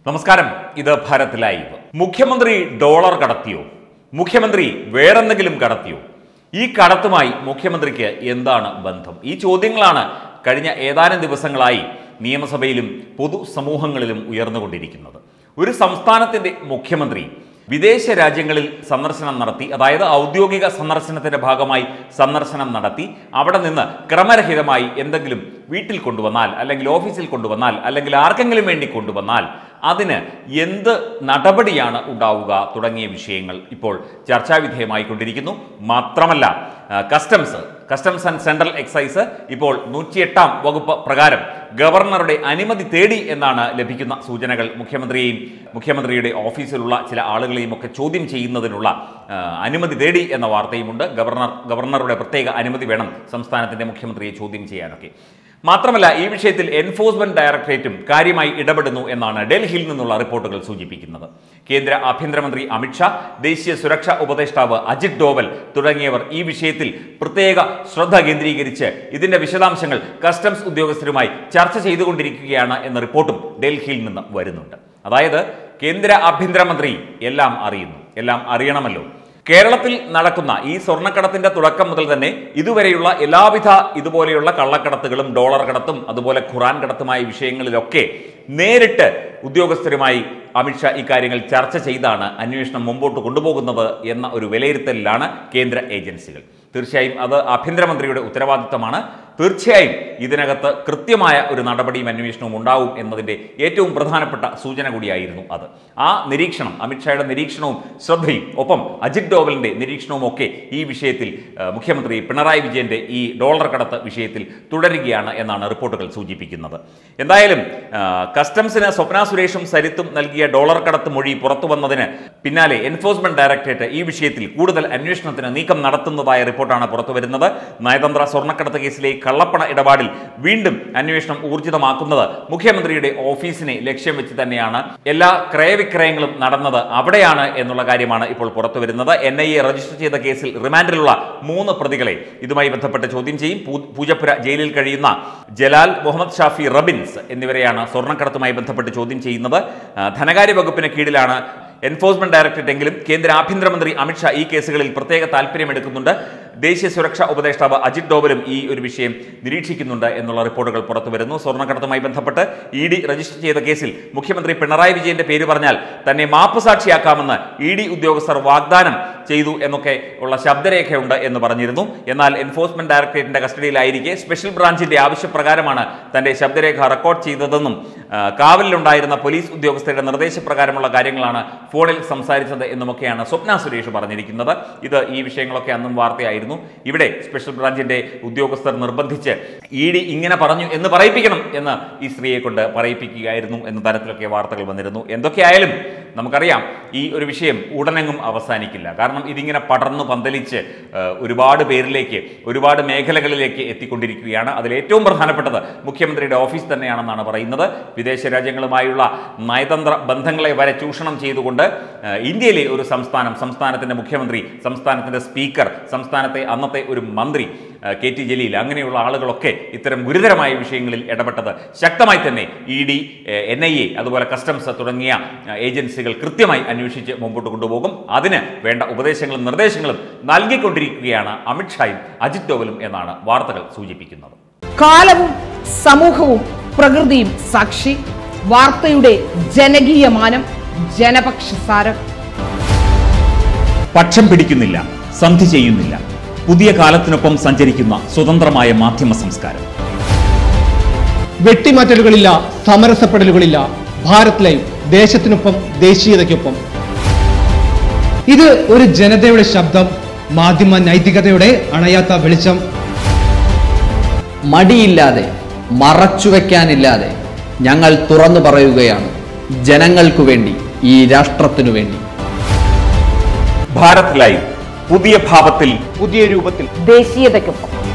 നമസ്കാരം ഇത് ഭാരത് ലൈവ് മുഖ്യമന്ത്രി ഡോളർ കടത്തിയോ മുഖ്യമന്ത്രി വേറെന്തെങ്കിലും കടത്തിയോ ഈ കടത്തുമായി മുഖ്യമന്ത്രിക്ക് എന്താണ് ബന്ധം ഈ ചോദ്യങ്ങളാണ് കഴിഞ്ഞ ഏതാനും ദിവസങ്ങളായി നിയമസഭയിലും പൊതുസമൂഹങ്ങളിലും ഉയർന്നുകൊണ്ടിരിക്കുന്നത് ഒരു സംസ്ഥാനത്തിന്റെ മുഖ്യമന്ത്രി വിദേശ രാജ്യങ്ങളിൽ സന്ദർശനം നടത്തി അതായത് ഔദ്യോഗിക സന്ദർശനത്തിന്റെ ഭാഗമായി സന്ദർശനം നടത്തി അവിടെ നിന്ന് ക്രമരഹിതമായി എന്തെങ്കിലും വീട്ടിൽ കൊണ്ടുവന്നാൽ അല്ലെങ്കിൽ ഓഫീസിൽ കൊണ്ടുവന്നാൽ അല്ലെങ്കിൽ ആർക്കെങ്കിലും വേണ്ടി കൊണ്ടുവന്നാൽ അതിന് എന്ത് നടപടിയാണ് ഉണ്ടാവുക തുടങ്ങിയ വിഷയങ്ങൾ ഇപ്പോൾ ചർച്ചാവിധേയമായിക്കൊണ്ടിരിക്കുന്നു മാത്രമല്ല ആ, customs customs and central excise ഇപ്പോൾ നൂറ്റിയെട്ടാം വകുപ്പ് പ്രകാരം ഗവർണറുടെ അനുമതി തേടി എന്നാണ് ലഭിക്കുന്ന സൂചനകൾ മുഖ്യമന്ത്രിയെയും മുഖ്യമന്ത്രിയുടെ ഓഫീസിലുള്ള ചില ആളുകളെയും ഒക്കെ ചോദ്യം ചെയ്യുന്നതിനുള്ള ആ, അനുമതി തേടി എന്ന വാർത്തയുമുണ്ട് ഗവർണർ ഗവർണറുടെ പ്രത്യേക അനുമതി വേണം സംസ്ഥാനത്തിന്റെ മുഖ്യമന്ത്രിയെ ചോദ്യം ചെയ്യാനൊക്കെ മാത്രമല്ല ഈ വിഷയത്തിൽ എൻഫോഴ്സ്മെന്റ് ഡയറക്ടറേറ്റും കാര്യമായി ഇടപെടുന്നു എന്നാണ് ഡൽഹിയിൽ നിന്നുള്ള റിപ്പോർട്ടുകൾ സൂചിപ്പിക്കുന്നത് കേന്ദ്ര ആഭ്യന്തരമന്ത്രി അമിത്ഷാ ദേശീയ സുരക്ഷാ ഉപദേഷ്ടാവ് അജിത് ഡോവൽ തുടങ്ങിയവർ ഈ വിഷയത്തിൽ പ്രത്യേക ശ്രദ്ധ കേന്ദ്രീകരിച്ച് ഇതിന്റെ വിശദാംശങ്ങൾ കസ്റ്റംസ് ഉദ്യോഗസ്ഥരുമായി ചർച്ച ചെയ്തുകൊണ്ടിരിക്കുകയാണ് എന്ന റിപ്പോർട്ടും ഡൽഹിയിൽ നിന്ന് വരുന്നുണ്ട് അതായത് കേന്ദ്ര ആഭ്യന്തരമന്ത്രി എല്ലാം അറിയുന്നു എല്ലാം അറിയണമല്ലോ കേരളത്തിൽ നടക്കുന്ന ഈ സ്വർണ്ണക്കടത്തിന്റെ തുടക്കം മുതൽ തന്നെ ഇതുവരെയുള്ള എല്ലാവിധ ഇതുപോലെയുള്ള കള്ളക്കടത്തുകളും ഡോളർ കടത്തും അതുപോലെ ഖുറാൻ കടത്തുമായ വിഷയങ്ങളിലൊക്കെ നേരിട്ട് ഉദ്യോഗസ്ഥരുമായി അമിത്ഷാ ഇക്കാര്യങ്ങൾ ചർച്ച ചെയ്താണ് അന്വേഷണം മുമ്പോട്ട് കൊണ്ടുപോകുന്നത് എന്ന ഒരു വിലയിരുത്തലിലാണ് കേന്ദ്ര ഏജൻസികൾ തീർച്ചയായും അത് ആഭ്യന്തരമന്ത്രിയുടെ ഉത്തരവാദിത്തമാണ് തീർച്ചയായും ഇതിനകത്ത് കൃത്യമായ ഒരു നടപടിയും അന്വേഷണവും ഉണ്ടാവും എന്നതിന്റെ ഏറ്റവും പ്രധാനപ്പെട്ട സൂചന കൂടിയായിരുന്നു അത് ആ നിരീക്ഷണം അമിത്ഷായുടെ നിരീക്ഷണവും ശ്രദ്ധയും ഒപ്പം അജിത് ഡോവലിന്റെ നിരീക്ഷണവും ഒക്കെ ഈ വിഷയത്തിൽ ആ, മുഖ്യമന്ത്രി പിണറായി വിജയന്റെ ഈ ഡോളർ കടത്ത് വിഷയത്തിൽ തുടരുകയാണ് എന്നാണ് റിപ്പോർട്ടുകൾ സൂചിപ്പിക്കുന്നത് എന്തായാലും ആ, കസ്റ്റംസിന് സ്വപ്ന സുരേഷും സരിത്തും നൽകിയ ഡോളർ കടത്ത് മൊഴി പുറത്തു വന്നതിന് പിന്നാലെ എൻഫോഴ്സ്മെന്റ് ഡയറക്ടറേറ്റ് ഈ വിഷയത്തിൽ കൂടുതൽ അന്വേഷണത്തിന് നീക്കം നടത്തുന്നതായ റിപ്പോർട്ടാണ് പുറത്തുവരുന്നത് നയതന്ത്ര സ്വർണ്ണക്കടത്ത് കേസിലെ കള്ളപ്പണ ഇടപാടിൽ വീണ്ടും അന്വേഷണം ഊർജിതമാക്കുന്നത് മുഖ്യമന്ത്രിയുടെ ഓഫീസിനെ ലക്ഷ്യം വെച്ച് തന്നെയാണ് എല്ലാ ക്രയവിക്രയങ്ങളും നടന്നത് അവിടെയാണ് എന്നുള്ള കാര്യമാണ് ഇപ്പോൾ പുറത്തുവരുന്നത് എൻ ഐ എ രജിസ്റ്റർ ചെയ്ത കേസിൽ റിമാൻഡിലുള്ള മൂന്ന് പ്രതികളെ ഇതുമായി ബന്ധപ്പെട്ട് ചോദ്യം ചെയ്യും പൂ- പൂജപ്പുര ജയിലിൽ കഴിയുന്ന ജലാൽ മുഹമ്മദ് ഷാഫി റബിൻസ് എന്നിവരെയാണ് സ്വർണ്ണക്കടത്തുമായി ബന്ധപ്പെട്ട് ചോദ്യം ചെയ്യുന്നത് ആ, ധനകാര്യ വകുപ്പിന് കീഴിലാണ് എൻഫോഴ്സ്മെന്റ് ഡയറക്ടറേറ്റ് എങ്കിലും കേന്ദ്ര ആഭ്യന്തരമന്ത്രി അമിത്ഷാ ഈ കേസുകളിൽ പ്രത്യേക താല്പര്യമെടുക്കുന്നുണ്ട് ദേശീയ സുരക്ഷാ ഉപദേഷ്ടാവ് അജിത് ഡോവലും ഈ ഒരു വിഷയം നിരീക്ഷിക്കുന്നുണ്ട് എന്നുള്ള റിപ്പോർട്ടുകൾ പുറത്തു വരുന്നു സ്വർണ്ണക്കടത്തുമായി ബന്ധപ്പെട്ട് ഇ ഡി രജിസ്റ്റർ ചെയ്ത കേസിൽ മുഖ്യമന്ത്രി പിണറായി വിജയന്റെ പേര് പറഞ്ഞാൽ തന്നെ മാപ്പ് സാക്ഷിയാക്കാമെന്ന് ഇ ഡി ഉദ്യോഗസ്ഥർ വാഗ്ദാനം ചെയ്തു എന്നൊക്കെ ഉള്ള ശബ്ദരേഖയുണ്ട് എന്ന് പറഞ്ഞിരുന്നു എന്നാൽ എൻഫോഴ്സ്മെന്റ് ഡയറക്ടറേറ്റിന്റെ കസ്റ്റഡിയിലായിരിക്കെ സ്പെഷ്യൽ ബ്രാഞ്ചിന്റെ ആവശ്യപ്രകാരമാണ് തന്റെ ശബ്ദരേഖ റെക്കോർഡ് ചെയ്തതെന്നും ആ, കാവലിലുണ്ടായിരുന്ന പോലീസ് ഉദ്യോഗസ്ഥരുടെ നിർദ്ദേശപ്രകാരമുള്ള കാര്യങ്ങളാണ് ഫോണിൽ സംസാരിച്ചത് എന്നുമൊക്കെയാണ് സ്വപ്ന സുരേഷ് പറഞ്ഞിരിക്കുന്നത് ഇത് ഈ വിഷയങ്ങളൊക്കെ അന്നും വാർത്തയായിരുന്നു ഇവിടെ സ്പെഷ്യൽ ബ്രാഞ്ചിന്റെ ഉദ്യോഗസ്ഥർ നിർബന്ധിച്ച് ഇ ഡി ഇങ്ങനെ പറഞ്ഞു എന്ന് പറയിപ്പിക്കണം എന്ന് ഈ സ്ത്രീയെ കൊണ്ട് പറയിപ്പിക്കുകയായിരുന്നു എന്ന തരത്തിലൊക്കെ വാർത്തകൾ വന്നിരുന്നു എന്തൊക്കെയായാലും നമുക്കറിയാം ഈ ഒരു വിഷയം ഉടനെങ്ങും അവസാനിക്കില്ല കാരണം ഇതിങ്ങനെ പടർന്നു പന്തലിച്ച് ആ, ഒരുപാട് പേരിലേക്ക് ഒരുപാട് മേഖലകളിലേക്ക് എത്തിക്കൊണ്ടിരിക്കുകയാണ് അതിൽ ഏറ്റവും പ്രധാനപ്പെട്ടത് മുഖ്യമന്ത്രിയുടെ ഓഫീസ് തന്നെയാണെന്നാണ് പറയുന്നത് വിദേശ രാജ്യങ്ങളുമായുള്ള നയതന്ത്ര ബന്ധങ്ങളെ വരെ ചൂഷണം ചെയ്തുകൊണ്ട് ആ, ഇന്ത്യയിലെ ഒരു സംസ്ഥാനം സംസ്ഥാനത്തിന്റെ മുഖ്യമന്ത്രി സംസ്ഥാനത്തിന്റെ സ്പീക്കർ സംസ്ഥാനത്തെ അന്നത്തെ ഒരു മന്ത്രി ആ, കെ ടി ജലീൽ അങ്ങനെയുള്ള ആളുകളൊക്കെ ഇത്തരം ഗുരുതരമായ വിഷയങ്ങളിൽ ഇടപെട്ടത് ശക്തമായി തന്നെ E D N I A അതുപോലെ കസ്റ്റംസ് തുടങ്ങിയ ആ, ഏജൻസികൾ കൃത്യമായി അന്വേഷിച്ച് മുമ്പോട്ട് കൊണ്ടുപോകും അതിന് വേണ്ട ഉപദേശങ്ങളും നിർദ്ദേശങ്ങളും നൽകിക്കൊണ്ടിരിക്കുകയാണ് അമിത്ഷായും അജിത് ഡോവലും എന്നാണ് വാർത്തകൾ സൂചിപ്പിക്കുന്നത് കാലവും സമൂഹവും പ്രകൃതിയും സാക്ഷി വാർത്തയുടെ ജനകീയ മാനം ജനപക്ഷസാരം പക്ഷം പിടിക്കുന്നില്ല സന്ധി ചെയ്യുന്നില്ല പുതിയ കാലത്തിനൊപ്പം സഞ്ചരിക്കുന്ന സ്വതന്ത്രമായ മാധ്യമ സംസ്കാരം വെട്ടിമാറ്റലുകളില്ല സമരസപ്പെടലുകളില്ല ഭാരത് ലൈവ് ദേശത്തിനൊപ്പം ദേശീയതയ്ക്കൊപ്പം ഇത് ഒരു ജനതയുടെ ശബ്ദം മാധ്യമ നൈതികതയുടെ അണയാത്ത വെളിച്ചം മടിയില്ലാതെ മറച്ചുവെക്കാനില്ലാതെ ഞങ്ങൾ തുറന്നു പറയുകയാണ് ജനങ്ങൾക്കു വേണ്ടി ഈ രാഷ്ട്രത്തിനു വേണ്ടി ഭാരത് ലൈവ് പുതിയ ഭാവത്തിൽ പുതിയ രൂപത്തിൽ ദേശീയതയ്ക്കൊപ്പം